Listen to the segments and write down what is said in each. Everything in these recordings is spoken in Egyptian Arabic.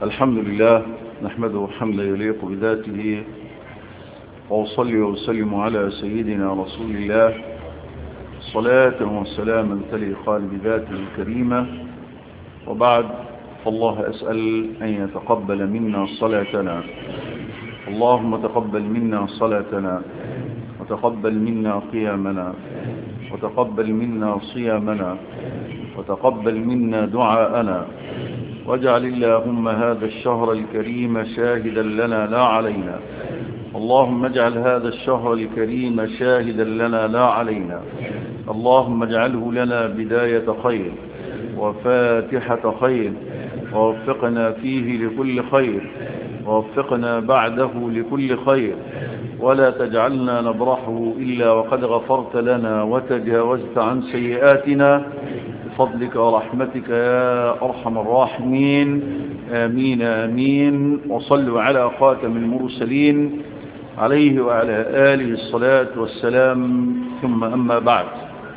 الحمد لله نحمده حمدا يليق بذاته وأصلي وسلم على سيدنا رسول الله صلاة وسلاما تليقان بذاته الكريمة وبعد فالله أسأل أن يتقبل منا صلاتنا اللهم تقبل منا صلاتنا وتقبل منا قيامنا وتقبل منا صيامنا وتقبل منا دعاءنا واجعل اللهم هذا الشهر الكريم شاهدا لنا لا علينا اللهم اجعل هذا الشهر الكريم شاهدا لنا لا علينا اللهم اجعله لنا بداية خير وفاتحة خير ووفقنا فيه لكل خير ووفقنا بعده لكل خير ولا تجعلنا نبرحه إلا وقد غفرت لنا وتجاوزت عن سيئاتنا بفضلك ورحمتك يا أرحم الراحمين آمين آمين وصلوا على خاتم المرسلين عليه وعلى آله الصلاة والسلام ثم أما بعد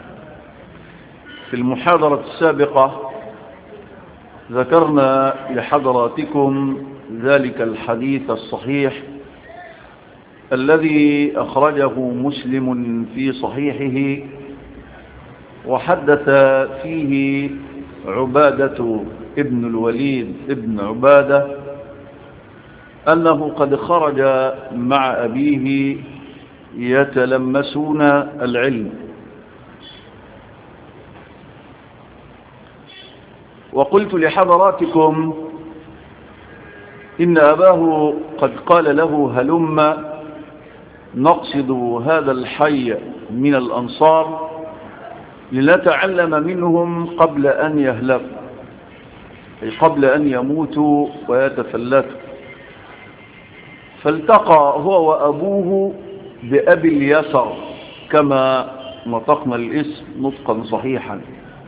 في المحاضرة السابقة ذكرنا لحضراتكم ذلك الحديث الصحيح الذي أخرجه مسلم في صحيحه وحدث فيه عبادة ابن الوليد ابن عبادة أنه قد خرج مع أبيه يتلمسون العلم وقلت لحضراتكم إن أباه قد قال له هلم نقصد هذا الحي من الأنصار لنتعلم منهم قبل أن يهلكوا أي قبل أن يموتوا ويتفلتوا فالتقى هو وأبوه بأبي اليسر كما نطقنا الاسم نطقا صحيحا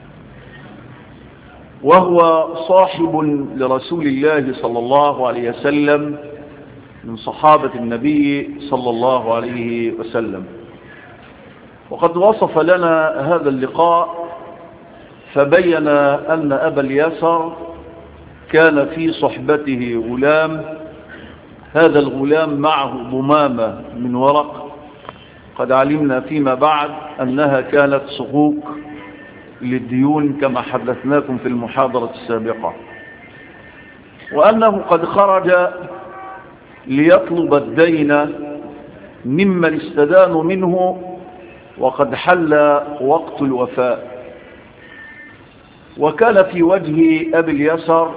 وهو صاحب لرسول الله صلى الله عليه وسلم من صحابة النبي صلى الله عليه وسلم وقد وصف لنا هذا اللقاء فبين أن أبا اليسر كان في صحبته غلام هذا الغلام معه ضمامة من ورق قد علمنا فيما بعد أنها كانت صكوك للديون كما حدثناكم في المحاضرة السابقة وأنه قد خرج ليطلب الدين ممن استدانوا منه وقد حل وقت الوفاء وكان في وجه أبي اليسر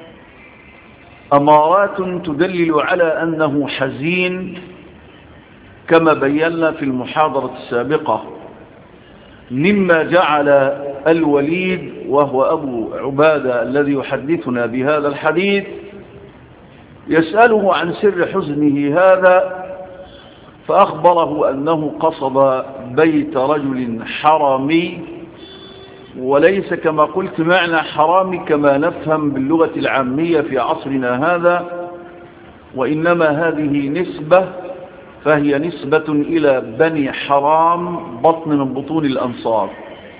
أمارات تدلل على أنه حزين كما بينا في المحاضرة السابقة مما جعل الوليد وهو أبو عبادة الذي يحدثنا بهذا الحديث يسأله عن سر حزنه هذا فأخبره أنه قصد بيت رجل حرامي وليس كما قلت معنى حرامي كما نفهم باللغة العامية في عصرنا هذا وإنما هذه نسبة فهي نسبة إلى بني حرام بطن من بطون الأنصار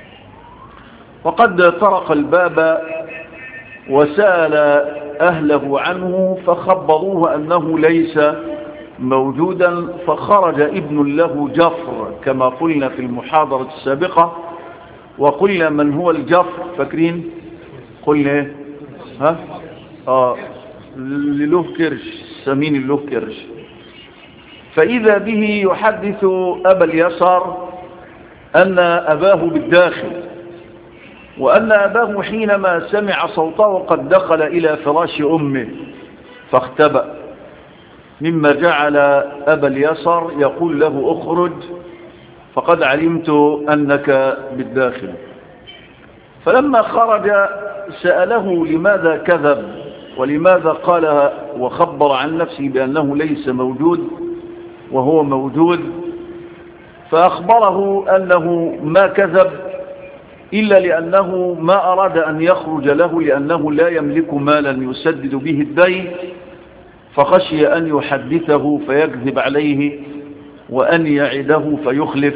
وقد طرق الباب وسأل أهله عنه فخبروه أنه ليس موجودا فخرج ابن له جفر كما قلنا في المحاضرة السابقة وقلنا من هو الجفر فاكرين قلنا ها آه لله كرش سمين الله كرش فإذا به يحدث أبا اليسار أن أباه بالداخل وأن أباه حينما سمع صوته قد دخل إلى فراش أمه فاختبأ مما جعل أبا اليسر يقول له أخرج فقد علمت أنك بالداخل فلما خرج سأله لماذا كذب ولماذا قال وخبر عن نفسه بأنه ليس موجود وهو موجود فأخبره أنه ما كذب إلا لأنه ما أراد أن يخرج له لأنه لا يملك مالا يسدد به الدين فخشي أن يحدثه فيكذب عليه وأن يعده فيخلف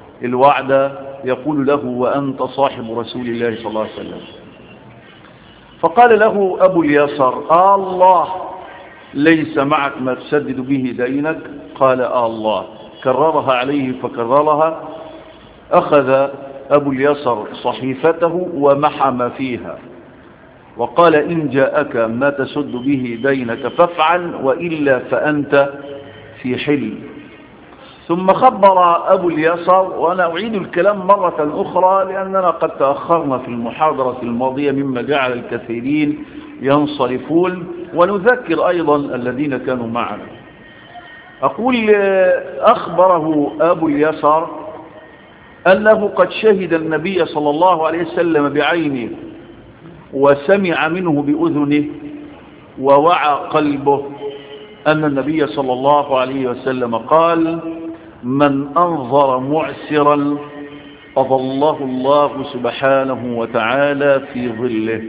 الوعد يقول له وأنت صاحب رسول الله صلى الله عليه وسلم فقال له أبو اليسر آه الله ليس معك ما تسدد به دينك قال آه الله كررها عليه فكررها أخذ أبو اليسر صحيفته ومحى ما فيها وقال إن جاءك ما تسد به دينك فافعل وإلا فأنت في حل ثم خبر أبو اليسر وأنا أعيد الكلام مرة أخرى لأننا قد تأخرنا في المحاضرة الماضية مما جعل الكثيرين ينصرفون ونذكر أيضا الذين كانوا معنا أقول أخبره أبو اليسر أنه قد شهد النبي صلى الله عليه وسلم بعينه وسمع منه بأذنه ووعى قلبه أن النبي صلى الله عليه وسلم قال من أنظر معسرا أظله الله سبحانه وتعالى في ظله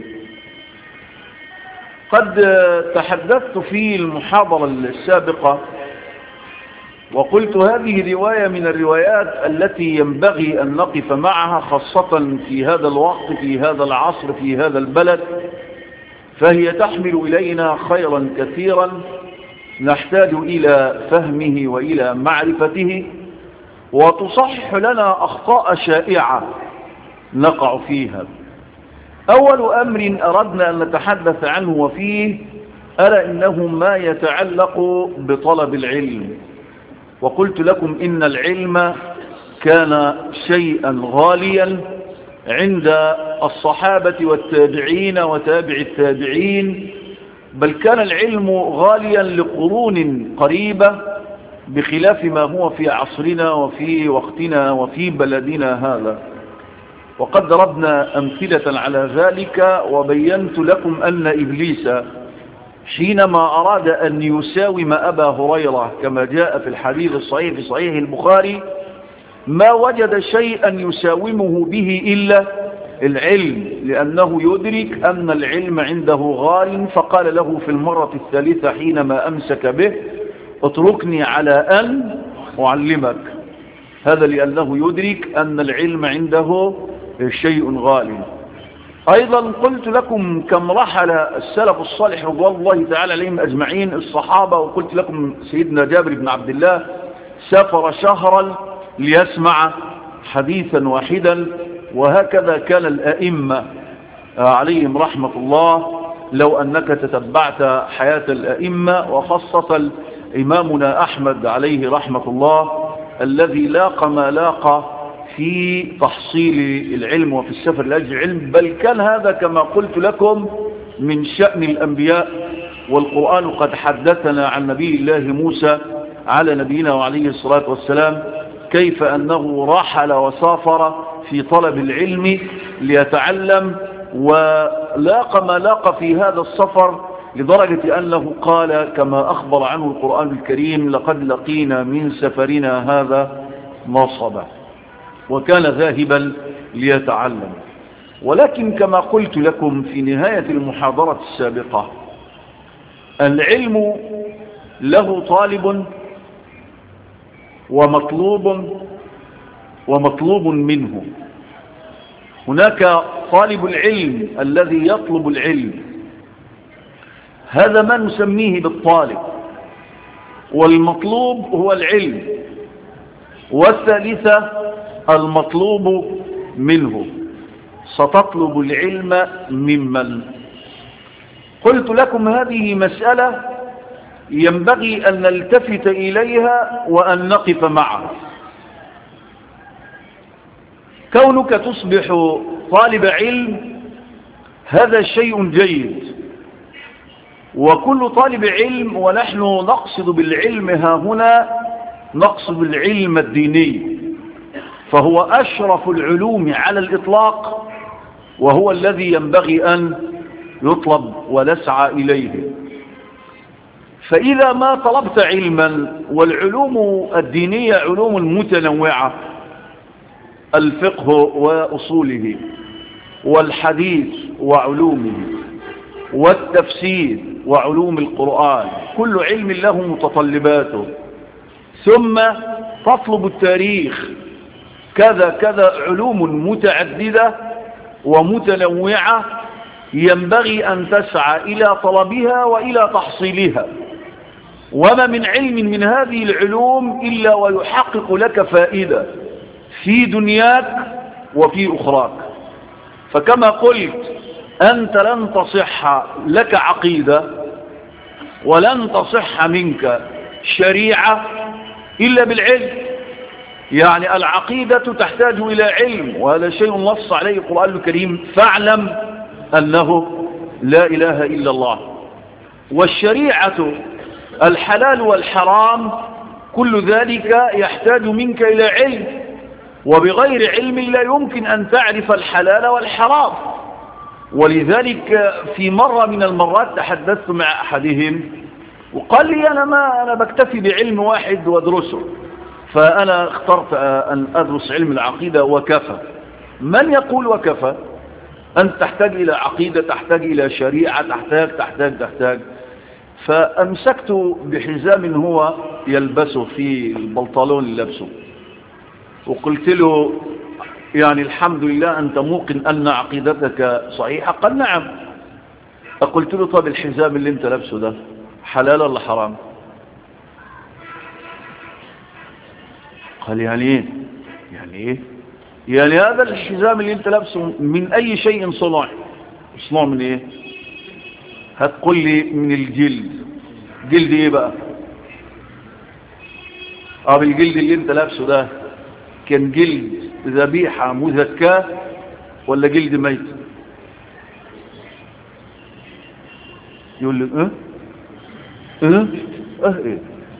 قد تحدثت في المحاضرة السابقة وقلت هذه رواية من الروايات التي ينبغي أن نقف معها خاصة في هذا الوقت في هذا العصر في هذا البلد فهي تحمل إلينا خيرا كثيرا نحتاج إلى فهمه وإلى معرفته وتصحح لنا أخطاء شائعة نقع فيها أول أمر أردنا أن نتحدث عنه وفيه ألا إنه ما يتعلق بطلب العلم وقلت لكم إن العلم كان شيئا غاليا عند الصحابة والتابعين وتابع التابعين بل كان العلم غاليا لقرون قريبة بخلاف ما هو في عصرنا وفي وقتنا وفي بلدنا هذا وقد ضربنا أمثلة على ذلك وبينت لكم أن إبليس حينما أراد أن يساوم أبا هريرة كما جاء في الحديث الصحيح في صحيح البخاري ما وجد شيئا يساومه به إلا العلم لأنه يدرك أن العلم عنده غال فقال له في المرة الثالثة حينما أمسك به اتركني على أن أعلمك هذا لأنه يدرك أن العلم عنده شيء غالي أيضا قلت لكم كم رحل السلف الصالح رضوان الله تعالى عليهم أجمعين الصحابة وقلت لكم سيدنا جابر بن عبد الله سافر شهرا ليسمع حديثا واحدا وهكذا كان الأئمة عليهم رحمة الله لو أنك تتبعت حياة الأئمة وخاصة إمامنا أحمد عليه رحمة الله الذي لاق ما لاق في تحصيل العلم وفي السفر لأجل العلم بل كان هذا كما قلت لكم من شأن الأنبياء والقرآن قد حدثنا عن نبي الله موسى على نبينا وعليه الصلاة والسلام كيف أنه رحل وسافر في طلب العلم ليتعلم ولاق ما لاق في هذا السفر لدرجة أنه قال كما أخبر عنه القرآن الكريم لقد لقينا من سفرنا هذا نصبا وكان ذاهبا ليتعلم ولكن كما قلت لكم في نهاية المحاضرة السابقة العلم له طالب ومطلوب ومطلوب منه هناك طالب العلم الذي يطلب العلم هذا ما نسميه بالطالب والمطلوب هو العلم والثالثة المطلوب منه ستطلب العلم ممن قلت لكم هذه مسألة ينبغي أن نلتفت إليها وأن نقف معها كونك تصبح طالب علم هذا شيء جيد وكل طالب علم ونحن نقصد بالعلم ها هنا نقصد العلم الديني فهو أشرف العلوم على الإطلاق وهو الذي ينبغي أن يطلب ونسعى إليه فإذا ما طلبت علما والعلوم الدينية علوم متنوعة الفقه وأصوله والحديث وعلومه والتفسير وعلوم القرآن كل علم له متطلباته ثم تطلب التاريخ كذا كذا علوم متعددة ومتنوعة ينبغي أن تسعى إلى طلبها وإلى تحصيلها وما من علم من هذه العلوم إلا ويحقق لك فائدة في دنياك وفي أخراك فكما قلت أنت لن تصح لك عقيدة ولن تصح منك شريعة إلا بالعلم يعني العقيدة تحتاج إلى علم وهذا شيء نص عليه القرآن الكريم فاعلم أنه لا إله إلا الله والشريعة الحلال والحرام كل ذلك يحتاج منك إلى علم وبغير علم لا يمكن أن تعرف الحلال والحرام ولذلك في مرة من المرات تحدثت مع أحدهم وقال لي أنا ما أنا بكتفي بعلم واحد وادرسه فأنا اخترت أن أدرس علم العقيدة وكفى من يقول وكفى أنت تحتاج إلى عقيدة تحتاج إلى شريعة تحتاج تحتاج تحتاج فأمسكت بحزام هو يلبسه في البنطلون اللي لابسه وقلت له يعني الحمد لله أنت موقن أن عقيدتك صحيحة قال نعم فقلت له طب الحزام اللي انت لابسه ده حلال ولا حرام قال يعني ايه يعني ايه يعني هذا الحزام اللي انت لابسه من اي شيء صنع صنع من ايه هتقول لي من الجلد جلد ايه بقى اه الجلد اللي انت لابسه ده كان جلد ذبيحة مزكاة ولا جلد ميت يقول لي اه اه اه ايه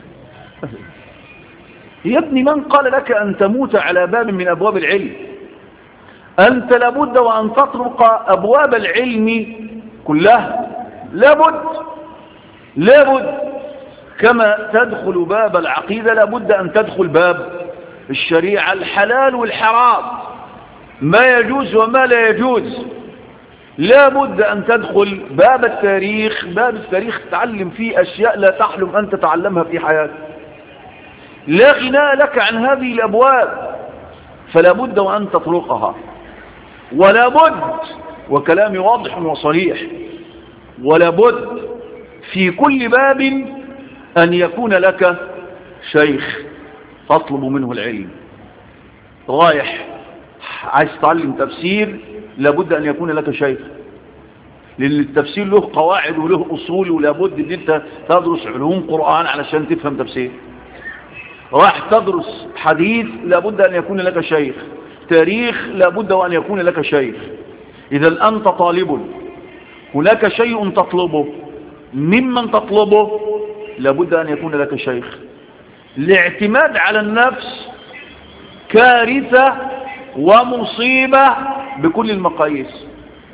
يا ابني من قال لك أن تموت على باب من أبواب العلم أنت لابد وأن تطرق أبواب العلم كلها لابد لابد كما تدخل باب العقيدة لابد أن تدخل باب الشريعة الحلال والحرام ما يجوز وما لا يجوز لابد أن تدخل باب التاريخ باب التاريخ تعلم فيه أشياء لا تحلم أن تتعلمها في حياتك لا غناء لك عن هذه الأبواب فلا بد وأن تطرقها ولا بد وكلامي واضح وصريح ولا بد في كل باب أن يكون لك شيخ تطلب منه العلم رايح عايز تعلم تفسير لابد أن يكون لك شيخ لأن التفسير له قواعد وله أصول ولابد أن أنت تدرس علوم قرآن علشان تفهم تفسير راح تدرس حديث لابد أن يكون لك شيخ تاريخ لابد وأن يكون لك شيخ إذا أنت طالب هناك شيء تطلبه ممن تطلبه لابد أن يكون لك شيخ الاعتماد على النفس كارثة ومصيبة بكل المقاييس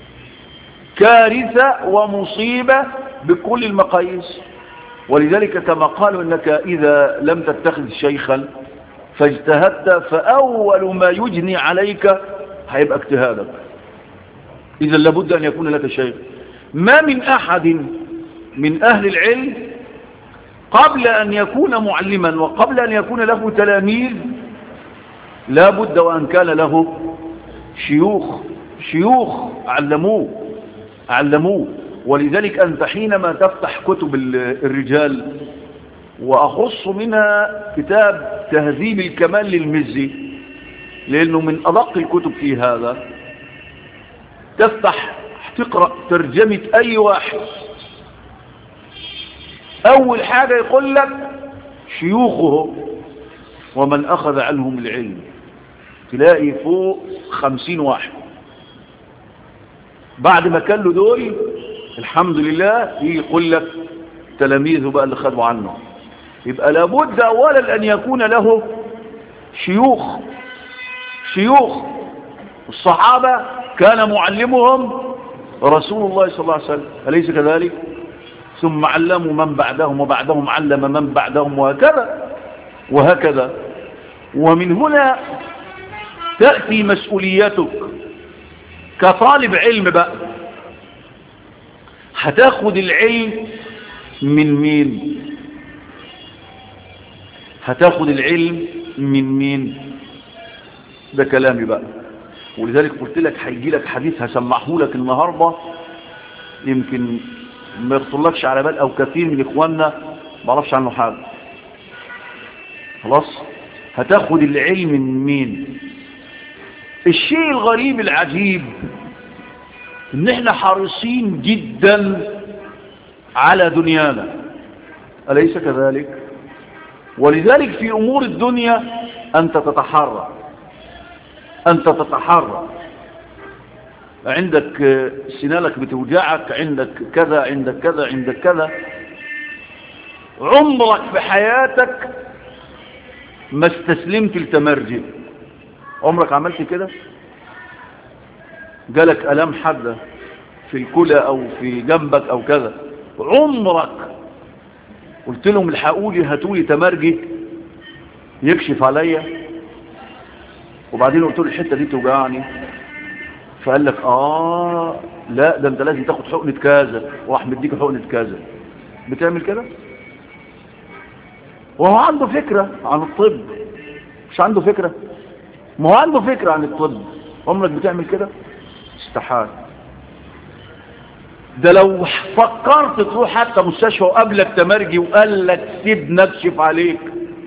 كارثة ومصيبة بكل المقاييس ولذلك كما قالوا انك اذا لم تتخذ شيخا فاجتهدت فاول ما يجني عليك هيبقى اجتهادك اذا لابد ان يكون لك شيخ ما من احد من اهل العلم قبل ان يكون معلما وقبل ان يكون له تلاميذ لابد وان كان له شيوخ شيوخ علموه علموه ولذلك أنت حينما تفتح كتب الرجال وأخص منها كتاب تهذيب الكمال للمزي لأنه من أدق الكتب في هذا تفتح تقرأ ترجمة أي واحد أول حاجة يقول لك شيوخه ومن أخذ عنهم العلم تلاقي فوق خمسين واحد بعد ما كان له دول الحمد لله يجي يقول لك تلاميذه بقى اللي خدوا عنه يبقى لابد اولا ان يكون له شيوخ شيوخ الصحابة كان معلمهم رسول الله صلى الله عليه وسلم أليس كذلك ثم علموا من بعدهم وبعدهم علم من بعدهم وهكذا وهكذا ومن هنا تأتي مسؤوليتك كطالب علم بقى هتاخد العلم من مين هتاخد العلم من مين ده كلامي بقى ولذلك قلت لك هيجي لك حديث هسمعه لك النهاردة يمكن ما يخطرلكش على بال او كثير من اخواننا ما عرفش عنه حاجه خلاص هتاخد العلم من مين الشيء الغريب العجيب ان احنا حريصين جدا على دنيانا أليس كذلك ولذلك في أمور الدنيا أنت تتحرى أنت تتحرى عندك سنانك بتوجعك عندك كذا عندك كذا عندك كذا عمرك في حياتك ما استسلمت لتمرجي عمرك عملت كده جالك ألام حادة في الكلى أو في جنبك أو كذا عمرك قلت لهم الحقولي هاتولي تمرجي يكشف عليا وبعدين قلت له الحتة دي توجعني فقال لك آه لا ده انت لازم تاخد حقنة كذا وراح مديك حقنة كذا بتعمل كده وهو عنده فكرة عن الطب مش عنده فكرة ما هو عنده فكرة عن الطب عمرك بتعمل كده استحال ده لو فكرت تروح حتى مستشفى وقابلك تمرجي وقال لك سيب نكشف عليك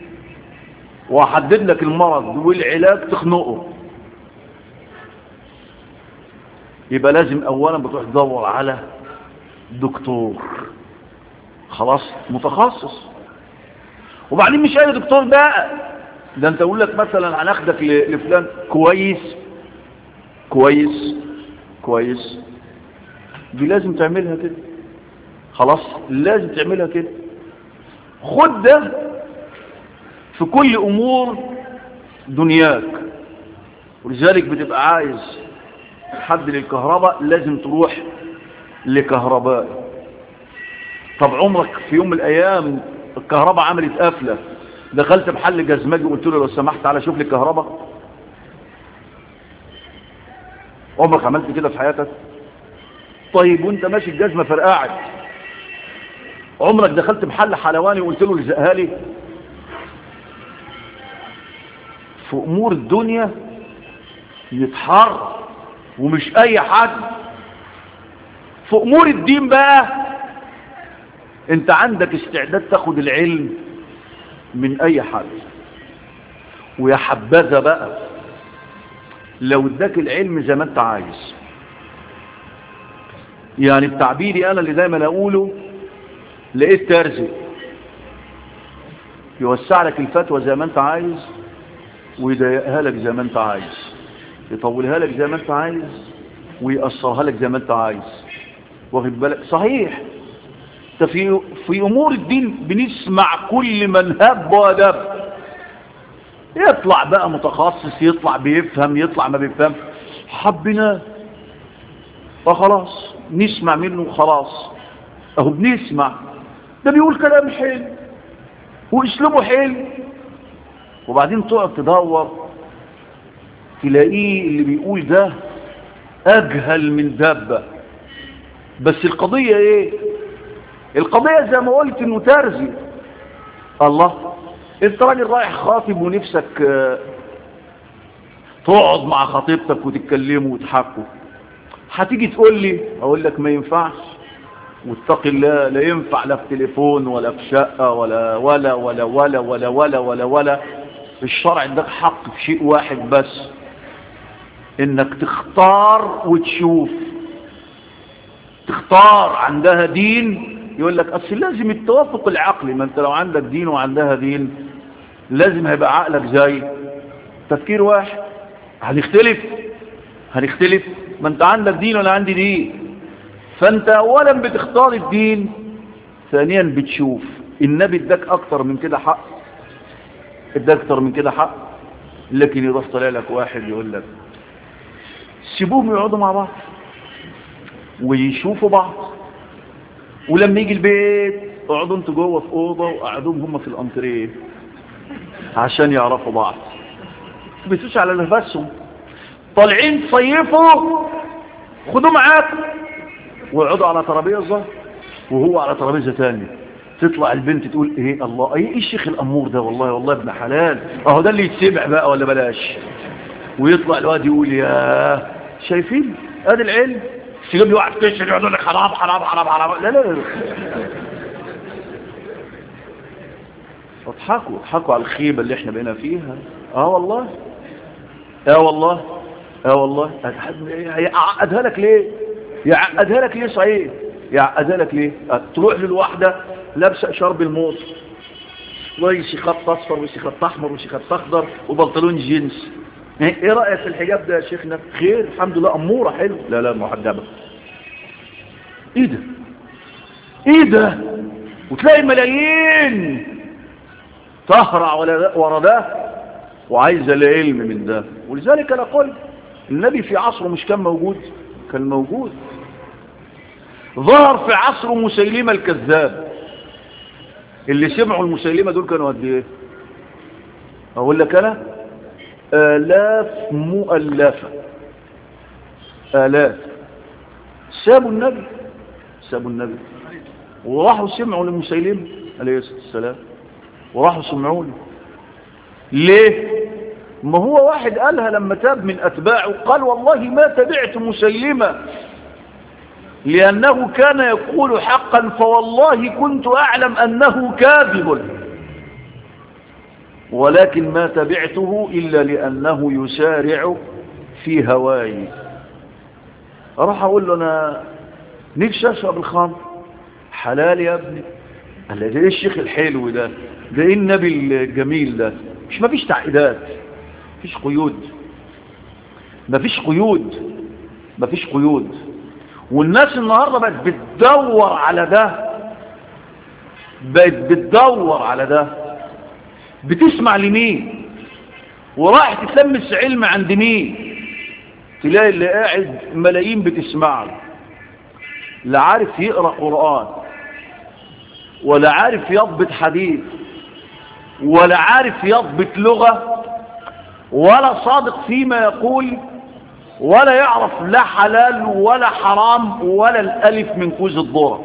وحدد لك المرض والعلاج تخنقه يبقى لازم اولا بتروح تدور على دكتور خلاص متخصص وبعدين مش اي دكتور بقى ده انت اقول لك مثلا هناخدك لفلان كويس كويس كويس دي لازم تعملها كده خلاص لازم تعملها كده خد ده في كل امور دنياك ولذلك بتبقى عايز حد للكهرباء لازم تروح لكهرباء طب عمرك في يوم من الايام الكهرباء عملت قفله دخلت محل جزمجي وقلت له لو سمحت تعالى شوف لي الكهرباء عمرك عملت كده في حياتك طيب وانت ماشي الجزمه فرقعت عمرك دخلت محل حلواني وقلت له لزقها لي في امور الدنيا يتحرك ومش اي حد في امور الدين بقى انت عندك استعداد تاخد العلم من اي حد ويا حبذا بقى لو اداك العلم زي ما انت عايز يعني بتعبيري انا اللي دايما اقوله لقيت ترزي يوسع لك الفتوى زي ما انت عايز ويضيقها لك زي ما انت عايز يطولها لك زي ما انت عايز ويقصرها لك زي ما انت عايز واخد بالك صحيح انت في في امور الدين بنسمع كل من هب ودب يطلع بقى متخصص يطلع بيفهم يطلع ما بيفهم حبنا فخلاص نسمع منه وخلاص اهو بنسمع ده بيقول كلام حلو واسلوبه حلو وبعدين تقعد تدور تلاقيه اللي بيقول ده اجهل من دابة بس القضية ايه القضية زي ما قلت انه ترزي الله انت راجل رايح خاطب ونفسك اه تقعد مع خطيبتك وتتكلموا وتحكوا هتيجي تقول لي اقول لك ما ينفعش واتق الله لا ينفع لا في تليفون ولا في شقة ولا ولا ولا ولا ولا ولا ولا ولا الشرع عندك حق في شيء واحد بس انك تختار وتشوف تختار عندها دين يقول لك اصل لازم التوافق العقلي ما انت لو عندك دين وعندها دين لازم هيبقى عقلك زي تفكير واحد هنختلف هنختلف ما انت عندك دين وانا عندي دين فانت اولا بتختار الدين ثانيا بتشوف النبي اداك اكتر من كده حق اداك اكتر من كده حق لكن يروح طالع لك واحد يقول لك سيبوهم يقعدوا مع بعض ويشوفوا بعض ولما يجي البيت اقعدوا انتوا جوه في اوضه وقعدوهم هم في الانتريه عشان يعرفوا بعض بيسوش على نفسهم طالعين تصيفوا خدوا معاكم واقعدوا على ترابيزه وهو على ترابيزه ثانيه تطلع البنت تقول ايه الله ايه الشيخ الامور ده والله والله ابن حلال اهو ده اللي يتسمع بقى ولا بلاش ويطلع الواد يقول يا شايفين ادي العلم تجيب لي واحد كشر يقعد يقول لك حرام حرام حرام حرام لا لا لا اضحكوا اضحكوا على الخيبة اللي احنا بقينا فيها اه والله اه والله اه والله يعقدها لك ليه يعقدها لك ليه صحيح يعقدها لك ليه تروح للواحدة لابسة شرب الموت ويشي خط اصفر ويشي خط احمر ويشي خط اخضر وبنطلون جينز ايه رأيك في الحجاب ده يا شيخنا خير الحمد لله امورة حلو لا لا محجبة ايه ده ايه ده وتلاقي ملايين تهرع ورا ده وعايزة العلم من ده ولذلك انا قلت النبي في عصره مش كان موجود كان موجود ظهر في عصره مسيلمة الكذاب اللي سمعوا المسيلمة دول كانوا قد ايه اقول لك انا الاف مؤلفة الاف سابوا النبي سابوا النبي وراحوا سمعوا للمسيلمة عليه الصلاة والسلام وراحوا سمعوا له ليه ما هو واحد قالها لما تاب من أتباعه قال والله ما تبعت مسيلمة لأنه كان يقول حقا فوالله كنت أعلم أنه كاذب ولكن ما تبعته إلا لأنه يسارع في هواي راح أقول له أنا نفسي أشرب الخمر حلال يا ابني قال لي ده ايه الشيخ الحلو ده ده ايه النبي الجميل ده مش مفيش تعقيدات مفيش قيود مفيش قيود مفيش قيود والناس النهاردة بقت بتدور على ده بقت بتدور على ده بتسمع لمين وراح تتلمس علم عند مين تلاقي اللي قاعد ملايين بتسمع له لا عارف يقرأ قرآن ولا عارف يضبط حديث ولا عارف يضبط لغة ولا صادق فيما يقول ولا يعرف لا حلال ولا حرام ولا الألف من كوز الضرر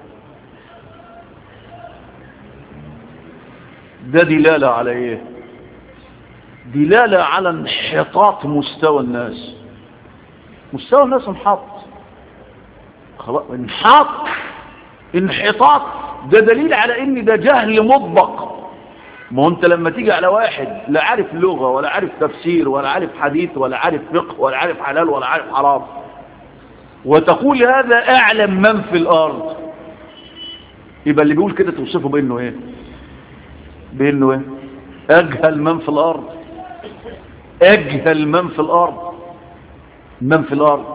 ده دلالة على ايه دلالة على انحطاط مستوى الناس مستوى الناس انحط خلاص انحط انحطاط ده دليل على ان ده جهل مطبق ما هو انت لما تيجي على واحد لا عارف لغة ولا عارف تفسير ولا عارف حديث ولا عارف فقه ولا عارف حلال ولا عارف حرام وتقول هذا اعلم من في الارض يبقى اللي بيقول كده توصفه بانه ايه بانه ايه اجهل من في الارض اجهل من في الارض من في الارض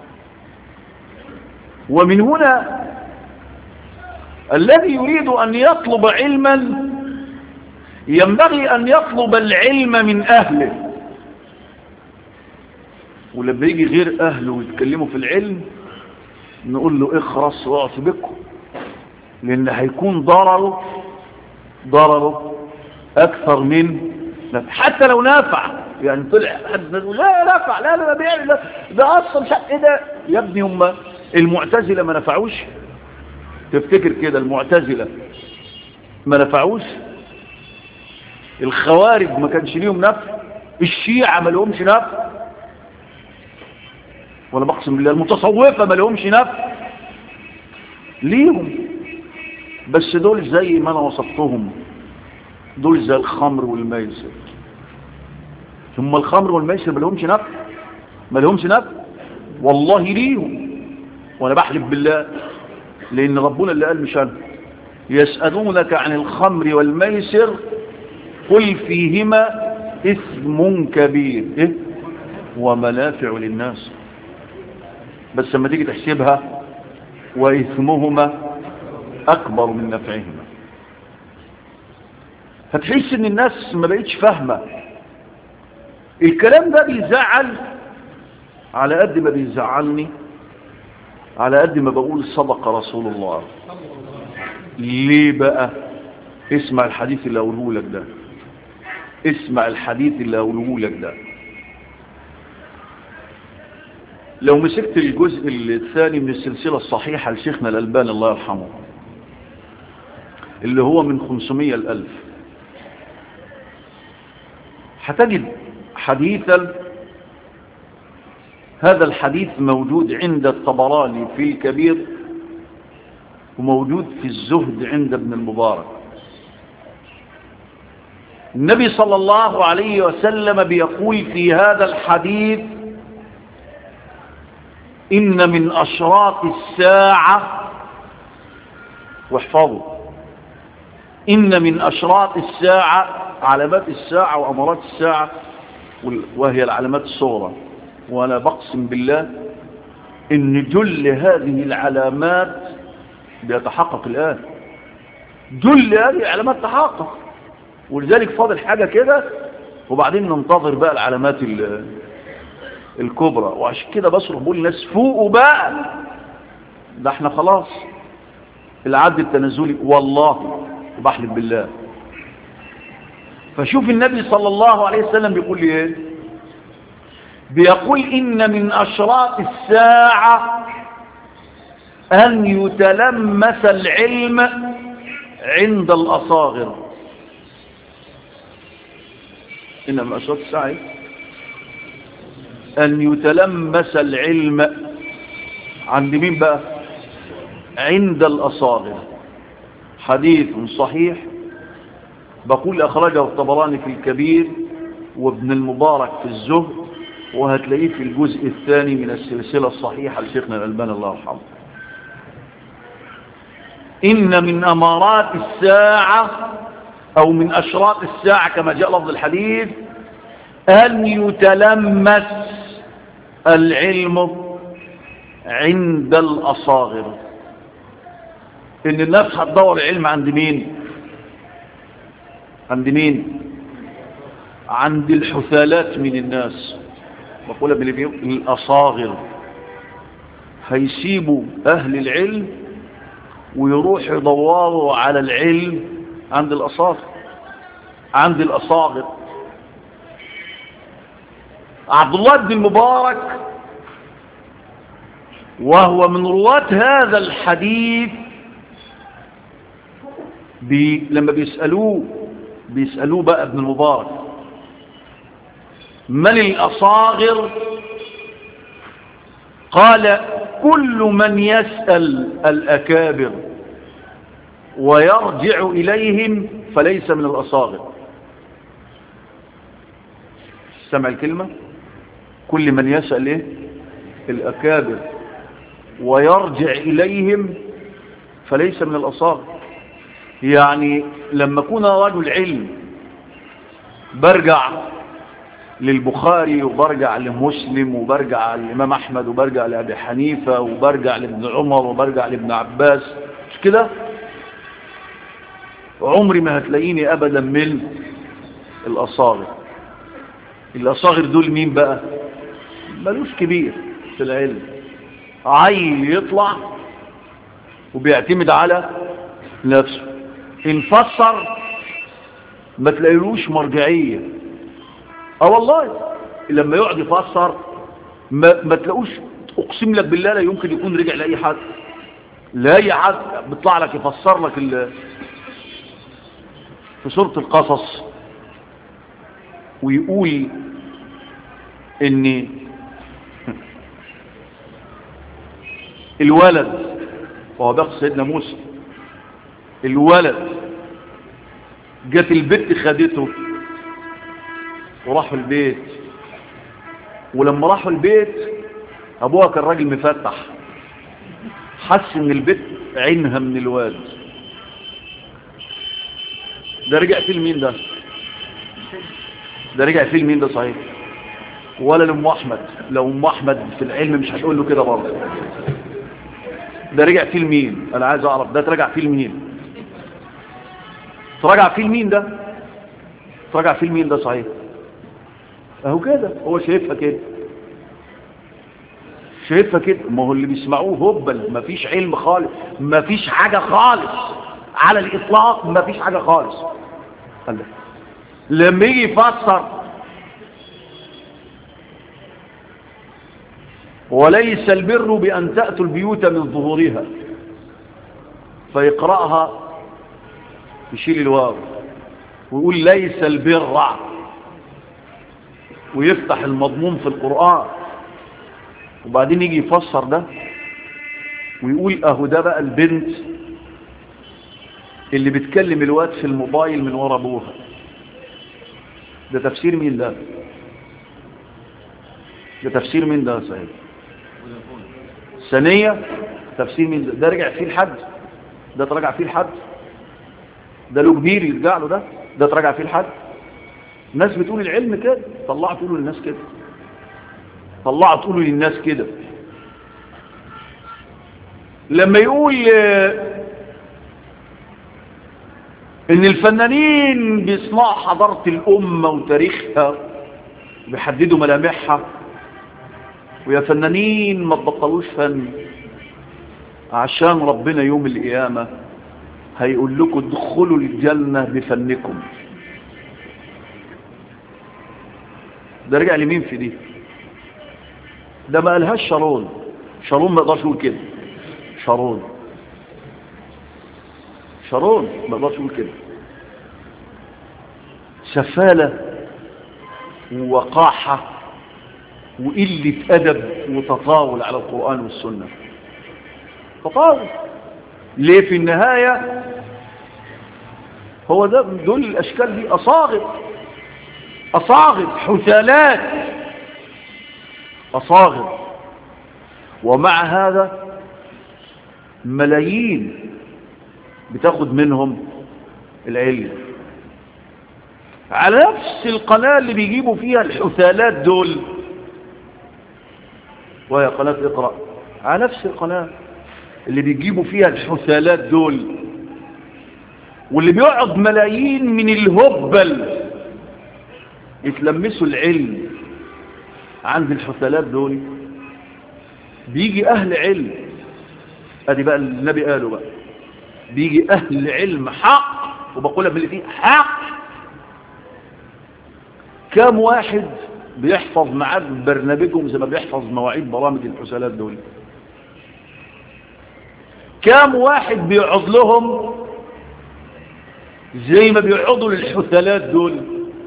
ومن هنا الذي يريد ان يطلب علما ينبغي أن يطلب العلم من أهله ولما يجي غير أهله ويتكلموا في العلم نقول له اخرس واعط بكم لأن هيكون ضرره ضرره أكثر من حتى لو نافع يعني طلع حد لا نافع لا لا بيعمل لا ده أصلا شق ايه ده يا ابني هم المعتزلة ما نفعوش تفتكر كده المعتزلة ما نفعوش الخوارج ما كانش ليهم نفع الشيعة ما لهمش نفع ولا بقسم بالله المتصوفة ما لهمش نفع ليهم بس دول زي ما انا وصفتهم دول زي الخمر والميسر ثم الخمر والميسر ما لهمش نفع ما لهمش نفع والله ليهم وانا بحلف بالله لان ربنا اللي قال مش انا يسألونك عن الخمر والميسر قل فيهما اسم كبير إيه؟ ومنافع للناس بس لما تيجي تحسبها وإثمهما أكبر من نفعهما هتحس ان الناس ما بقتش فاهمة الكلام ده بيزعل على قد ما بيزعلني على قد ما بقول صدق رسول الله ليه بقى اسمع الحديث اللي اقوله لك ده اسمع الحديث اللي اقوله لك ده لو مسكت الجزء الثاني من السلسلة الصحيحة لشيخنا الألباني الله يرحمه اللي هو من 500 الألف هتجد حديثا هذا الحديث موجود عند الطبراني في الكبير وموجود في الزهد عند ابن المبارك النبي صلى الله عليه وسلم بيقول في هذا الحديث إن من أشراط الساعة واحفظوا إن من أشراط الساعة علامات الساعة وأمارات الساعة وهي العلامات الصغرى وأنا بقسم بالله إن جل هذه العلامات بيتحقق الآن جل هذه العلامات تحقق ولذلك فاضل حاجة كده وبعدين ننتظر بقى العلامات الكبرى وعشان كده بصرخ بقول الناس فوقوا بقى ده احنا خلاص العد التنازلي والله بحلف بالله فشوف النبي صلى الله عليه وسلم بيقول لي ايه بيقول ان من اشراط الساعة ان يتلمس العلم عند الاصاغر ان من اشراط الساعة ان يتلمس العلم عند مين بقى عند الاصاغر حديث صحيح بقول أخرجه الطبراني في الكبير وابن المبارك في الزهد وهتلاقيه في الجزء الثاني من السلسلة الصحيحة لشيخنا الألباني الله يرحمه إن من أمارات الساعة أو من أشراط الساعة كما جاء لفظ الحديث أن يتلمس العلم عند الأصاغر إن الناس هتدور العلم عند مين عند مين عند الحثالات من الناس بقول بالبيوم الأصاغر هيسيبوا أهل العلم ويروح يدوروا على العلم عند الأصاغر عند الأصاغر عبد الله بن المبارك وهو من رواة هذا الحديث بي لما بيسألوه بيسألوه بقى ابن المبارك من الأصاغر قال كل من يسأل الأكابر ويرجع إليهم فليس من الأصاغر سمع الكلمة كل من يسأل إيه؟ الأكابر ويرجع إليهم فليس من الأصاغر يعني لما كون رجل علم برجع للبخاري وبرجع لمسلم وبرجع للإمام أحمد وبرجع لأبي حنيفة وبرجع لابن عمر وبرجع لابن عباس مش كده عمري ما هتلاقيني أبدا من الأصاغر الأصاغر دول مين بقى ملوش كبير في العلم عيل يطلع وبيعتمد على نفسه انفسر ما تلاقيلوش مرجعية اه والله لما يقعد يفسر ما, ما تلاقوش اقسم لك بالله لا يمكن يكون رجع لاي حد لا اي حد بيطلع لك يفسر لك ال... في سورة القصص ويقول ان الولد وهو بقى سيدنا موسى الولد جت البت خدته وراحوا البيت ولما راحوا البيت ابوها كان راجل مفتح حس ان البت عينها من الواد ده رجع فيه لمين ده ده رجع فيه لمين ده صحيح ولا لام احمد لو ام احمد في العلم مش هتقول له كده برضه ده رجع فيه لمين انا عايز اعرف ده ترجع فيه لمين تراجع فيه لمين ده تراجع فيه لمين ده صحيح اهو كده هو شايفها كده شايفها كده ما هو اللي بيسمعوه هبل مفيش علم خالص مفيش حاجة خالص على الإطلاق مفيش حاجة خالص قال لما يجي يفسر وليس البر بأن تأتوا البيوت من ظهورها فيقرأها يشيل الواو ويقول ليس البر ويفتح المضمون في القرآن وبعدين يجي يفسر ده ويقول اهو ده بقى البنت اللي بتكلم الواد في الموبايل من ورا ابوها ده تفسير مين ده ده تفسير مين ده يا سيد ثانية تفسير مين ده ده رجع فيه الحد ده ترجع فيه الحد ده له كبير يرجع له ده ده ترجع فيه الحد الناس بتقول العلم كده طلعوا تقولوا للناس كده طلعوا تقولوا للناس كده لما يقول ان الفنانين بيصنعوا حضارة الامة وتاريخها وبيحددوا ملامحها ويا فنانين ما تبطلوش فن عشان ربنا يوم القيامة هيقول لكم ادخلوا الجنة بفنكم ده رجع لمين في دي ده ما قالهاش شارون شارون ما يقدرش يقول كده شارون شارون ما يقدرش يقول كده سفالة ووقاحة وقلة أدب وتطاول على القرآن والسنة تطاول ليه في النهاية هو ده دول الأشكال دي أصاغر أصاغر حثالات أصاغر ومع هذا ملايين بتاخد منهم العلم على نفس القناة اللي بيجيبوا فيها الحثالات دول وهي قناة اقرأ على نفس القناة اللي بيجيبوا فيها الحثالات دول واللي بيقعد ملايين من الهبل يتلمسوا العلم عند الحثالات دول بيجي أهل علم ادي بقى النبي قاله بقى بيجي أهل علم حق وبقولها باللي فيه حق كام واحد بيحفظ معاك برنامجهم زي ما بيحفظ مواعيد برامج الحسالات دول كام واحد بيقعد لهم زي ما بيقعدوا للحثالات دول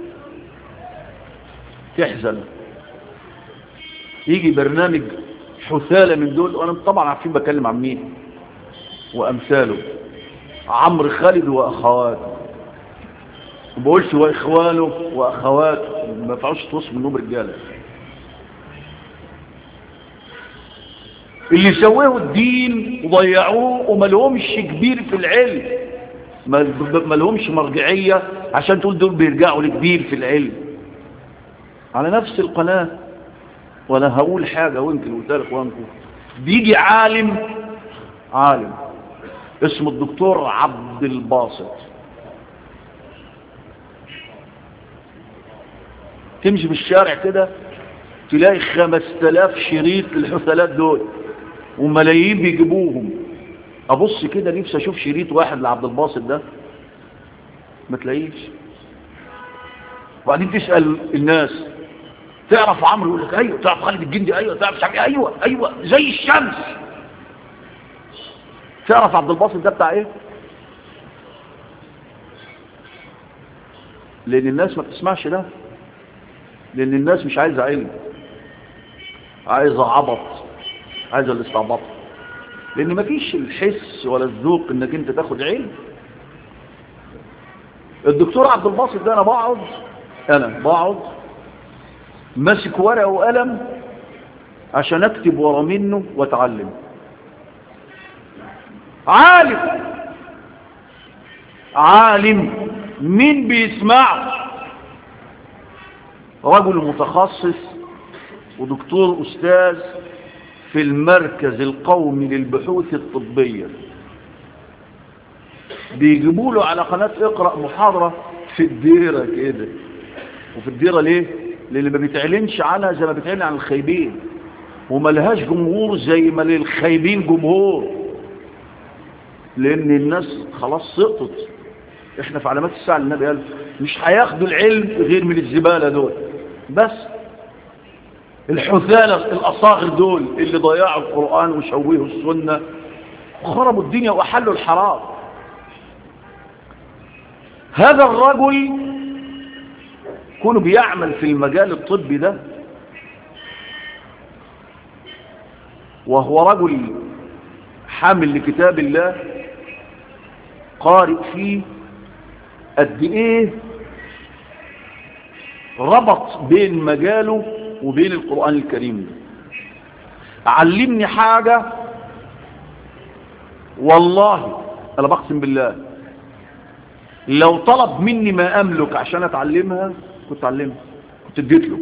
تحزن يجي برنامج حثالة من دول وانا طبعا عارفين بكلم عن مين وامثاله عمرو خالد واخواته ما بقولش واخوانه واخواته ما ينفعوش توصف منهم رجاله اللي سووه الدين وضيعوه وما لهمش كبير في العلم ما لهمش مرجعيه عشان تقول دول بيرجعوا لكبير في العلم على نفس القناه وانا هقول حاجه ويمكن قلت لك وانكم بيجي عالم عالم اسمه الدكتور عبد الباسط تمشي في الشارع كده تلاقي خمس تلاف شريط للحثلات دول وملايين بيجيبوهم ابص كده نفسي اشوف شريط واحد لعبد الباسط ده ما تلاقيش وبعدين تسأل الناس تعرف عمرو يقول لك ايوه تعرف خالد الجندي ايوه تعرف شعبي ايوه ايوه زي الشمس تعرف عبد الباسط ده بتاع ايه لان الناس ما بتسمعش ده لان الناس مش عايزه علم عايزه عبط عايزه الاستعباط لان مفيش الحس ولا الذوق انك انت تاخد علم الدكتور عبد الباسط ده انا بقعد انا بقعد ماسك ورقه وقلم عشان اكتب ورا منه واتعلم عالم عالم مين بيسمعه رجل متخصص ودكتور أستاذ في المركز القومي للبحوث الطبية بيجيبوا له على قناة اقرأ محاضرة في الديرة كده وفي الديرة ليه؟ للي ما بيتعلنش عنها زي ما بيتعلن عن الخايبين وما لهاش جمهور زي ما للخايبين جمهور لأن الناس خلاص سقطت احنا في علامات الساعة اللي النبي قال مش هياخدوا العلم غير من الزبالة دول بس الحثالة الأصاغر دول اللي ضيعوا القرآن وشوهوا السنة خربوا الدنيا وأحلوا الحرام هذا الرجل كونه بيعمل في المجال الطبي ده وهو رجل حامل لكتاب الله قارئ فيه قد ايه ربط بين مجاله وبين القرآن الكريم علمني حاجة والله انا بقسم بالله لو طلب مني ما املك عشان اتعلمها كنت اتعلمها كنت اديت له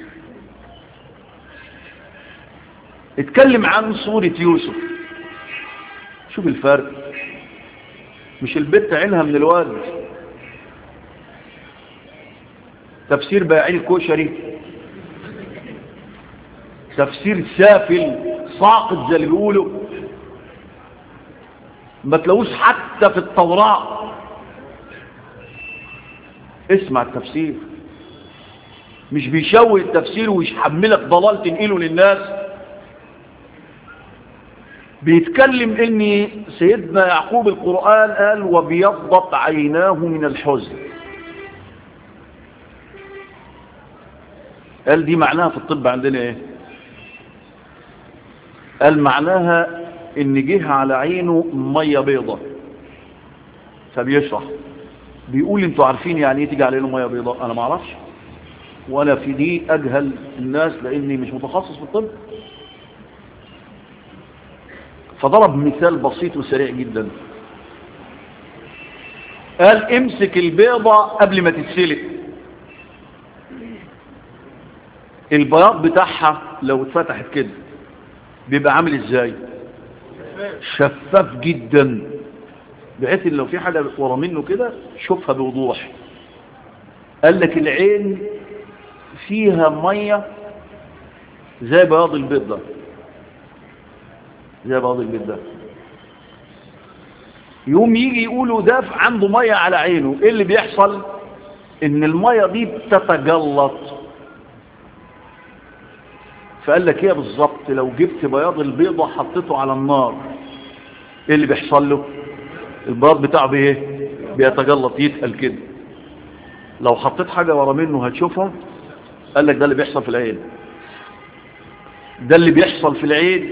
اتكلم عن صورة يوسف شوف الفرق مش البت عينها من الواد تفسير بايعين الكشري تفسير سافل ساقط زي اللي بيقولوا ما تلاقوش حتى في التوراة اسمع التفسير مش بيشوه التفسير ويحملك ضلال تنقله للناس بيتكلم ان سيدنا يعقوب القرآن قال وبيضت عيناه من الحزن قال دي معناها في الطب عندنا ايه قال معناها ان جه على عينه مية بيضة فبيشرح بيقول انتوا عارفين يعني ايه تيجي على عينه مية بيضة انا ما اعرفش وانا في دي اجهل الناس لاني مش متخصص في الطب فضرب مثال بسيط وسريع جدا قال امسك البيضة قبل ما تتسلق البياض بتاعها لو اتفتحت كده بيبقى عامل ازاي شفاف جدا بحيث ان لو في حاجة ورا منه كده شوفها بوضوح قال لك العين فيها مية زي بياض البيض ده زي بياض البيض ده يوم يجي يقولوا ده عنده مية على عينه ايه اللي بيحصل ان المية دي بتتجلط فقال لك ايه بالظبط لو جبت بياض البيضة حطيته على النار ايه اللي بيحصل له البياض بتاعه بايه بيتجلط يتقل كده لو حطيت حاجة ورا منه هتشوفها قال لك ده اللي بيحصل في العين ده اللي بيحصل في العين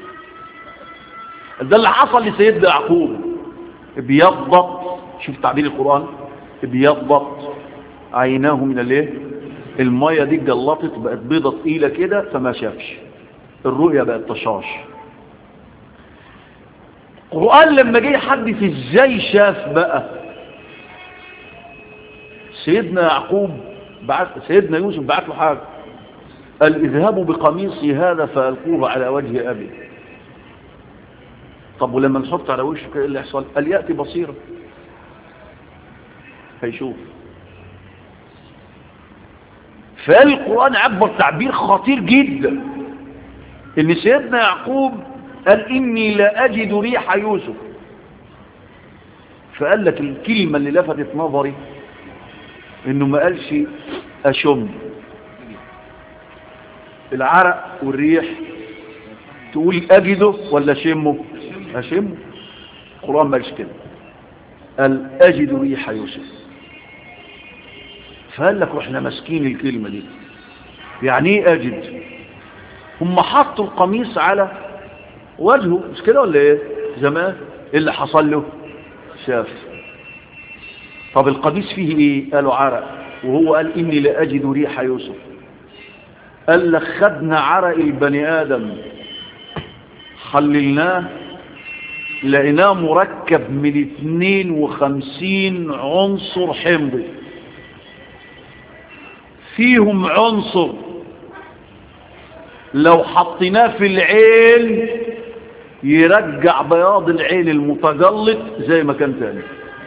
ده اللي حصل لسيدنا يعقوب بيضبط شوف تعبير القرآن بيضبط عيناه من الايه المية دي اتجلطت بقت بيضة تقيلة كده فما شافش الرؤية بقت طشاش القرآن لما جه يحدث ازاي شاف بقى سيدنا يعقوب بعت سيدنا يوسف بعت له حاجة قال اذهبوا بقميصي هذا فألقوه على وجه أبي طب ولما نحط على وشه ايه اللي يحصل قال يأتي بصيرا هيشوف فالقرآن عبر تعبير خطير جدا ان سيدنا يعقوب قال اني لا اجد ريح يوسف فقال لك الكلمة اللي لفتت نظري انه ما قالش اشم العرق والريح تقول اجده ولا شمه اشمه القرآن ما قالش كده قال اجد ريح يوسف فقال لك واحنا ماسكين الكلمة دي يعني ايه اجد هم حطوا القميص على وجهه مش كده ولا ايه زمان ايه اللي حصل له شاف طب القميص فيه ايه قالوا عرق وهو قال اني لا اجد ريح يوسف قال لك خدنا عرق البني ادم خللناه لقيناه مركب من 52 عنصر حمضي فيهم عنصر لو حطيناه في العين يرجع بياض العين المتجلط زي ما كان تاني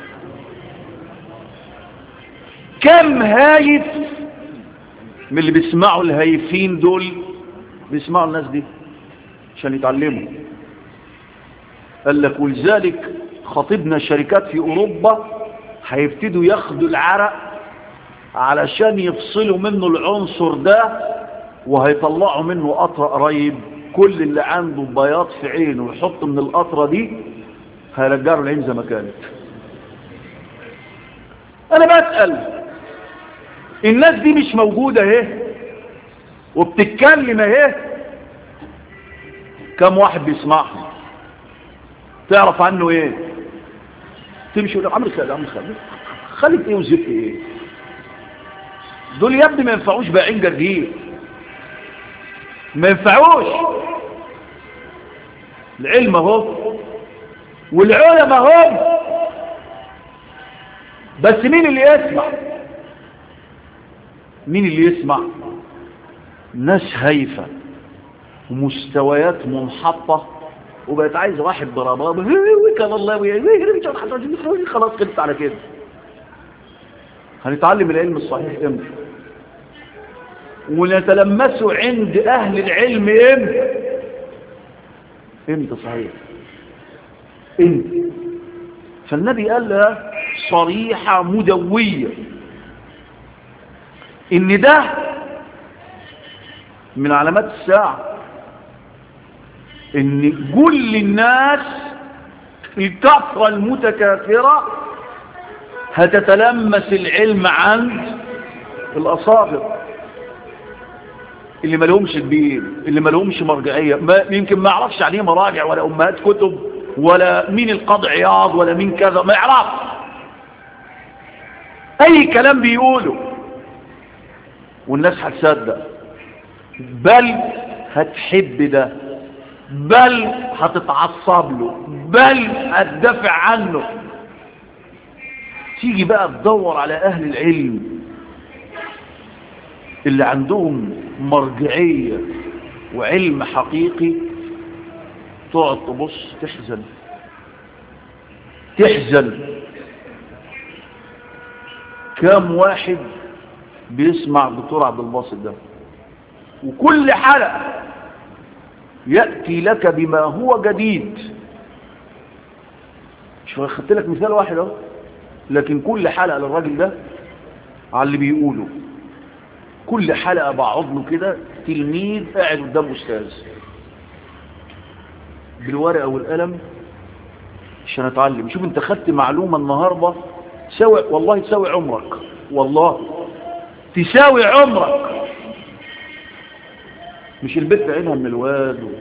كم هايف من اللي بيسمعوا الهايفين دول بيسمعوا الناس دي عشان يتعلموا قال لك ولذلك خطيبنا الشركات في اوروبا هيبتدوا ياخدوا العرق علشان يفصلوا منه العنصر ده وهيطلعوا منه قطرة قريب كل اللي عنده بياض في عينه ويحط من القطرة دي هيرجعوا العين زي ما كانت انا بسأل الناس دي مش موجودة اهي وبتتكلم اهي كم واحد بيسمعهم تعرف عنه ايه تمشي يقول لك عمرو خالد عمرو خالد خالد ايه وزف ايه دول يا ابني ما ينفعوش باعين جرجير ما ينفعوش العلم اهو والعلماء هم بس مين اللي يسمع مين اللي يسمع ناس هايفة ومستويات منحطة وبقت عايز واحد بربابة كان الله خلاص خلصت على كده هنتعلم العلم الصحيح امتى ونتلمسه عند اهل العلم امتى امتى صحيح امتى فالنبي قال لها صريحة مدوية ان ده من علامات الساعة ان كل الناس الكثرة المتكاثرة هتتلمس العلم عند الأصابر اللي ما لهمش كبير اللي ما لهمش مرجعية ما يمكن ما يعرفش عليه مراجع ولا أمهات كتب ولا مين القاضي عياض ولا مين كذا ما يعرف أي كلام بيقوله والناس هتصدق بل هتحب ده بل هتتعصب له بل هتدافع عنه تيجي بقى تدور على أهل العلم اللي عندهم مرجعية وعلم حقيقي تقعد تبص تحزن تحزن كم واحد بيسمع دكتور عبد الباسط ده وكل حلقة يأتي لك بما هو جديد شو خدت لك مثال واحد اهو لكن كل حلقة للراجل ده على اللي بيقوله كل حلقة بقعد له كده تلميذ قاعد قدام أستاذ بالورقة والقلم عشان اتعلم شوف انت خدت معلومة النهاردة تساوي والله تساوي عمرك والله تساوي عمرك مش البيت عينها من الواد و...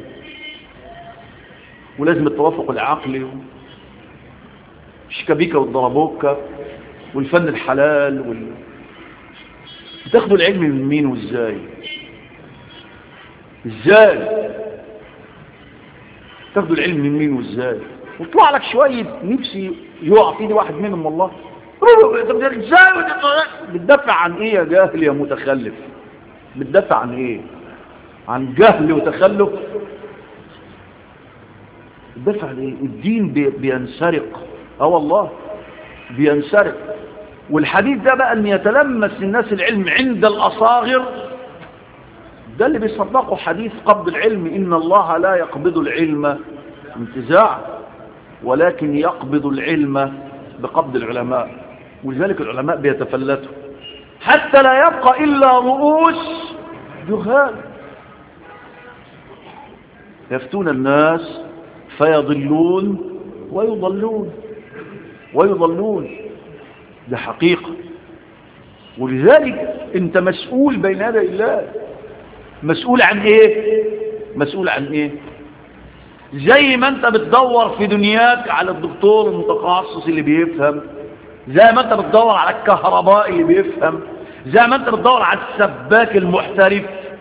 ولازم التوافق العقلي و... الشكابيكا والضربوكا والفن الحلال وال... بتاخدوا العلم من مين وازاي ازاي تاخدوا العلم من مين وازاي وطلع لك شوية نفسي يقع فيني واحد منهم والله ازاي بتدافع عن ايه يا جاهل يا متخلف بتدافع عن ايه عن جهل وتخلف بتدافع عن ايه الدين بي بينسرق اه والله بينسرق والحديث ده بقى ان يتلمس الناس العلم عند الاصاغر ده اللي بيصدقوا حديث قبض العلم ان الله لا يقبض العلم انتزاع ولكن يقبض العلم بقبض العلماء ولذلك العلماء بيتفلتوا حتى لا يبقى إلا رؤوس جهال يفتون الناس فيضلون ويضلون ويضلون ده حقيقة ولذلك انت مسؤول بين يدي الله مسؤول عن ايه مسؤول عن ايه زي ما انت بتدور في دنياك على الدكتور المتخصص اللي بيفهم زي ما انت بتدور على الكهرباء اللي بيفهم زي ما انت بتدور على السباك المحترف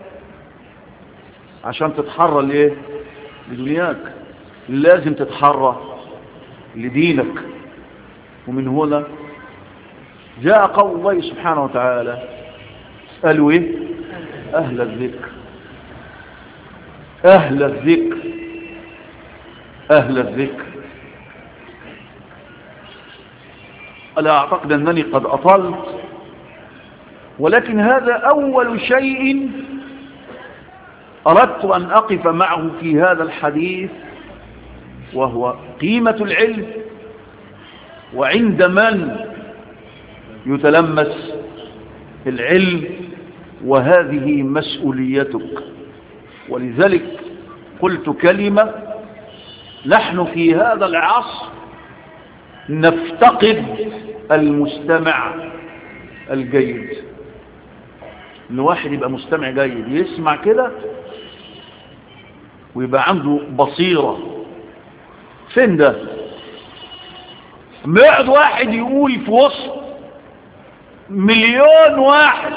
عشان تتحرى لايه لدنياك لازم تتحرى لدينك ومن هنا جاء قول الله سبحانه وتعالى قالوا ايه اهل الذكر اهل الذكر اهل الذكر ألا أعتقد أنني قد أطلت ولكن هذا أول شيء أردت أن أقف معه في هذا الحديث وهو قيمة العلم وعند من يتلمس العلم وهذه مسؤوليتك ولذلك قلت كلمة نحن في هذا العصر نفتقد المستمع الجيد ان واحد يبقى مستمع جيد يسمع كده ويبقى عنده بصيرة فين ده ما يقعد واحد يقول في وسط مليون واحد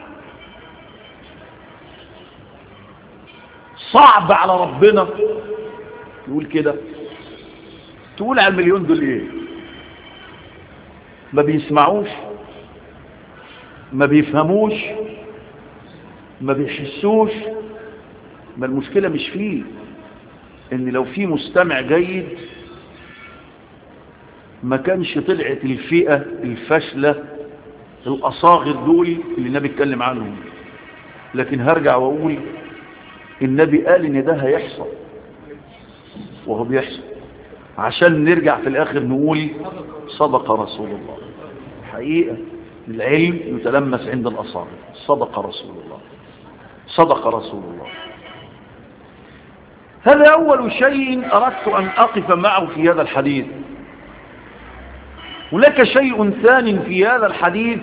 صعب على ربنا يقول كده تقول على المليون دول ايه ما بيسمعوش ما بيفهموش ما بيحسوش ما المشكلة مش فيه ان لو في مستمع جيد ما كانش طلعت الفئة الفاشلة الأصاغر دول اللي النبي اتكلم عنهم لكن هرجع وأقول النبي قال ان ده هيحصل وهو بيحصل عشان نرجع في الآخر نقول صدق رسول الله حقيقة العلم يتلمس عند الأصاغر صدق رسول الله صدق رسول الله هذا أول شيء أردت أن أقف معه في هذا الحديث هناك شيء ثاني في هذا الحديث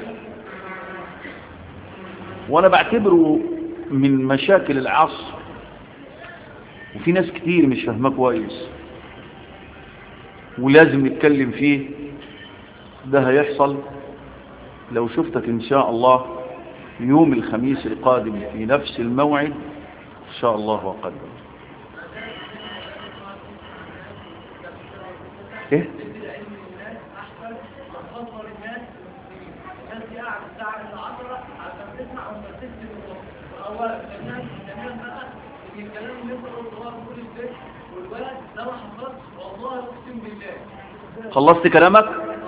وأنا بعتبره من مشاكل العصر وفي ناس كتير مش فاهمه كويس ولازم نتكلم فيه ده هيحصل لو شفتك إن شاء الله يوم الخميس القادم في نفس الموعد إن شاء الله وقدر إيه؟ خلصت كلامك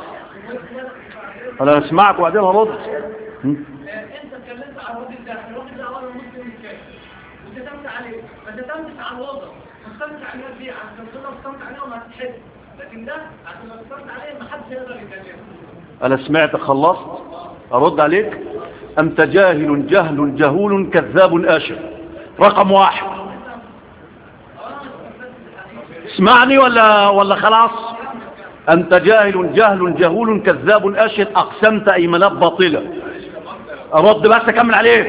انا اسمعك وبعدين هرد انت اتكلمت عن الراجل ده الراجل ده اولا مسلم كان وشتمت عليه ما شتمتش على الوضع ما شتمتش على الناس دي عشان كده شتمت عليهم هتتحس لكن ده عشان ما شتمت عليه ما حدش يقدر يكلمه انا سمعت خلصت ارد عليك انت جاهل جهل جهول كذاب اشر رقم واحد اسمعني ولا ولا خلاص انت جاهل جهل جهول كذاب اشر اقسمت ايمانات باطله ارد بس اكمل عليك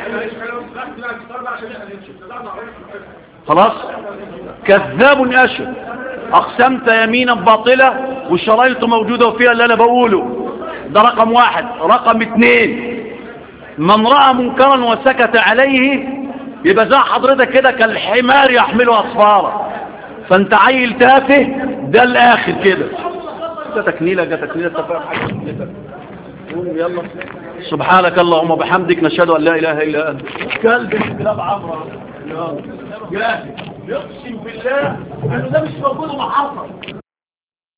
خلاص كذاب اشر اقسمت يمينا باطله والشرايط موجوده وفيها اللي انا بقوله ده رقم واحد رقم اتنين من رأى منكرا وسكت عليه يبقى زي حضرتك كده كالحمار يحمله أصفارا فانت عيل تافه ده الآخر كده ده تكنيلة ده تكنيلة تفاهم حاجة يلا سبحانك اللهم وبحمدك نشهد أن لا إله إلا أنت كلب الكلاب عمرا جاهل يقسم بالله أنه ده مش موجود وما حصل